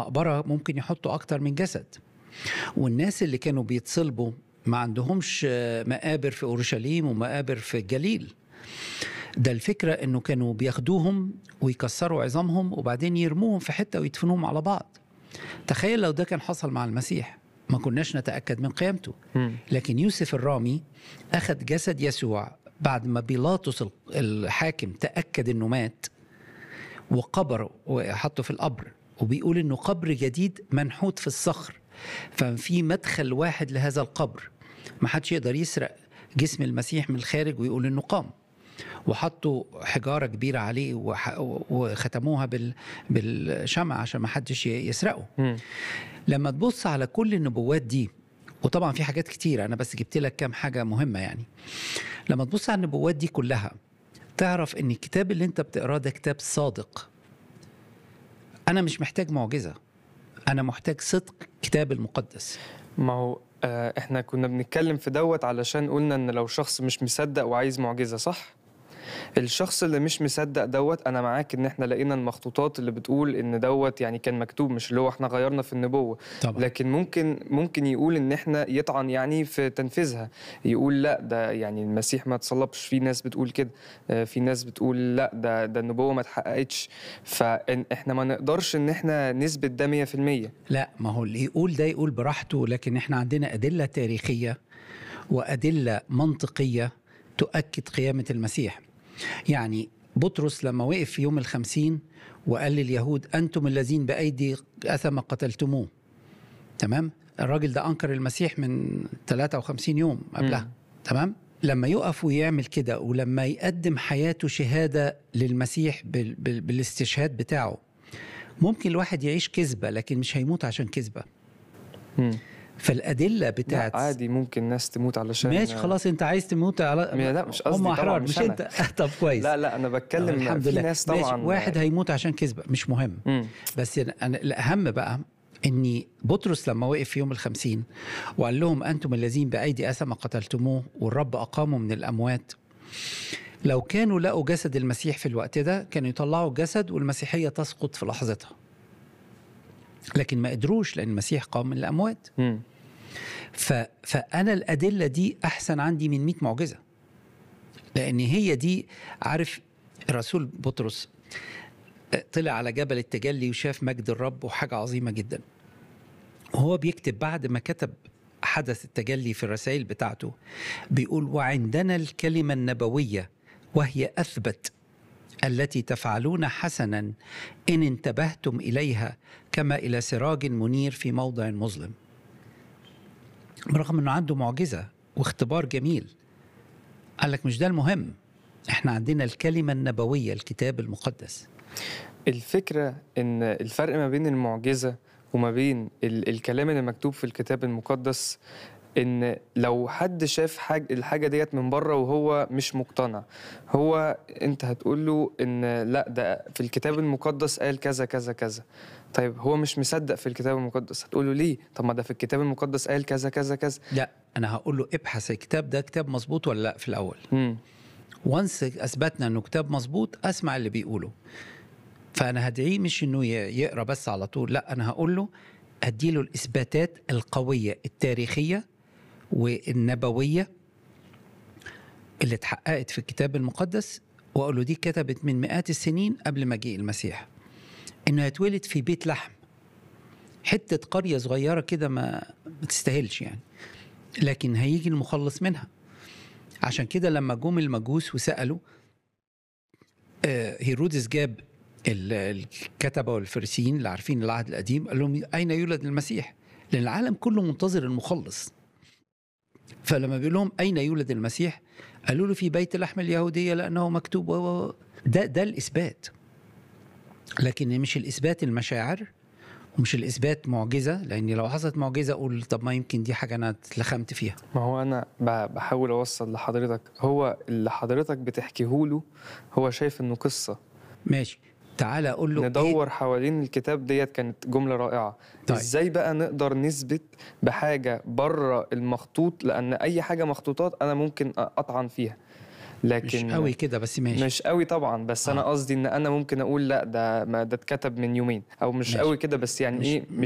المقبرة ممكن يحطوا أكتر من جسد والناس اللي كانوا بيتصلبوا ما عندهمش آه، مقابر في أورشليم ومقابر في الجليل ده الفكرة انه كانوا بياخدوهم ويكسروا عظامهم وبعدين يرموهم في حتة ويدفنوهم على بعض تخيل لو ده كان حصل مع المسيح ما كناش نتأكد من قيامته مم. لكن يوسف الرامي أخذ جسد يسوع بعد ما بيلاطس ال- الحاكم تأكد أنه مات وقبره وحطه في القبر وبيقول أنه قبر جديد منحوت في الصخر ففي مدخل واحد لهذا القبر ما حدش يقدر يسرق جسم المسيح من الخارج ويقول أنه قام وحطوا حجارة كبيرة عليه وح- وختموها بال- بالشمع عشان ما حدش يسرقه مم. لما تبص على كل النبوات دي وطبعا في حاجات كتيرة أنا بس جبت لك كام حاجة مهمة يعني لما تبص على النبوات دي كلها تعرف إن الكتاب اللي أنت بتقراه ده كتاب صادق أنا مش محتاج معجزة أنا محتاج صدق كتاب المقدس ما هو آه، احنا كنا بنتكلم في دوت علشان قلنا ان لو شخص مش مصدق وعايز معجزة صح؟ الشخص اللي مش مصدق دوت انا معاك ان احنا لقينا المخطوطات اللي بتقول ان دوت يعني كان مكتوب مش اللي هو احنا غيرنا في النبوة طبعا لكن ممكن ممكن يقول ان احنا يطعن يعني في تنفيذها يقول لا ده يعني المسيح ما اتصلبش في ناس بتقول كده آه، في ناس بتقول لا ده ده النبوة ما اتحققتش فاحنا ما نقدرش ان احنا نثبت ده 100% لا ما هو اللي يقول ده يقول براحته لكن احنا عندنا أدلة تاريخية وأدلة منطقية تؤكد قيامة المسيح يعني بطرس لما وقف في يوم الخمسين وقال لليهود أنتم الذين بأيدي أثم قتلتموه تمام الراجل ده أنكر المسيح من 53 يوم قبلها مم. تمام لما يقف ويعمل كده ولما يقدم حياته شهادة للمسيح بال بال بالاستشهاد بتاعه ممكن الواحد يعيش كذبة لكن مش هيموت عشان كذبة مم. فالأدلة لا بتاعت عادي ممكن ناس تموت علشان ماشي خلاص انت عايز تموت على لا، مش قصدي هم طبعاً، احرار مش مش أنا. انت طب كويس لا لا انا بتكلم الحمد في لله ناس ماشي. طبعا واحد هيموت عشان كذبة مش مهم مم. بس أنا الأهم بقى إني بطرس لما وقف في يوم الخمسين وقال لهم أنتم الذين بأيدي أثم قتلتموه والرب أقامه من الأموات لو كانوا لقوا جسد المسيح في الوقت ده كانوا يطلعوا الجسد والمسيحية تسقط في لحظتها لكن ما قدروش لأن المسيح قام من الأموات مم. ف... فأنا الأدلة دي أحسن عندي من 100 معجزة لأن هي دي عارف الرسول بطرس طلع على جبل التجلي وشاف مجد الرب وحاجة عظيمة جدا وهو بيكتب بعد ما كتب حدث التجلي في الرسائل بتاعته بيقول وعندنا الكلمة النبوية وهي أثبت التي تفعلون حسنا إن انتبهتم إليها كما إلى سراج منير في موضع مظلم برغم أنه عنده معجزة واختبار جميل قال لك مش ده المهم احنا عندنا الكلمة النبوية الكتاب المقدس الفكرة ان الفرق ما بين المعجزة وما بين ال الكلام اللي مكتوب في الكتاب المقدس ان لو حد شاف حاجة الحاجة ديت من بره وهو مش مقتنع هو انت هتقول له ان لا ده في الكتاب المقدس قال كذا كذا كذا طيب هو مش مصدق في الكتاب المقدس هتقول له ليه طب ما ده في الكتاب المقدس قال كذا كذا كذا لا أنا هقول له ابحث الكتاب ده كتاب مظبوط ولا لا في الأول مم. وانس اثبتنا انه كتاب مظبوط اسمع اللي بيقوله فانا هدعيه مش انه ي- يقرا بس على طول لا انا هقول له اديله الاثباتات القويه التاريخيه والنبويه اللي اتحققت في الكتاب المقدس واقول له دي كتبت من مئات السنين قبل مجيء المسيح انه يتولد في بيت لحم حته قريه صغيره كده ما ما تستاهلش يعني لكن هيجي المخلص منها عشان كده لما جم المجوس وسالوا آه، هيرودس جاب ال- الكتبه والفريسيين اللي عارفين العهد القديم قال لهم اين يولد المسيح؟ لان العالم كله منتظر المخلص. فلما بيقول لهم اين يولد المسيح؟ قالوا له في بيت لحم اليهوديه لانه مكتوب و- و- ده ده الاثبات. لكن مش الاثبات المشاعر ومش الاثبات معجزه لان لو حصلت معجزه اقول طب ما يمكن دي حاجه انا اتلخمت فيها. ما هو انا ب- بحاول اوصل لحضرتك هو اللي حضرتك بتحكيه له هو شايف انه قصه ماشي تعالى اقول له إيه؟ ندور حوالين الكتاب ديت كانت جمله رائعه طيب. ازاي بقى نقدر نثبت بحاجه بره المخطوط لان اي حاجه مخطوطات انا ممكن أ- اطعن فيها لكن مش قوي كده بس ماشي مش قوي طبعا بس انا آه. قصدي ان انا ممكن اقول لا ده ما ده اتكتب من يومين او مش ماشي. قوي كده بس يعني مش- ايه مش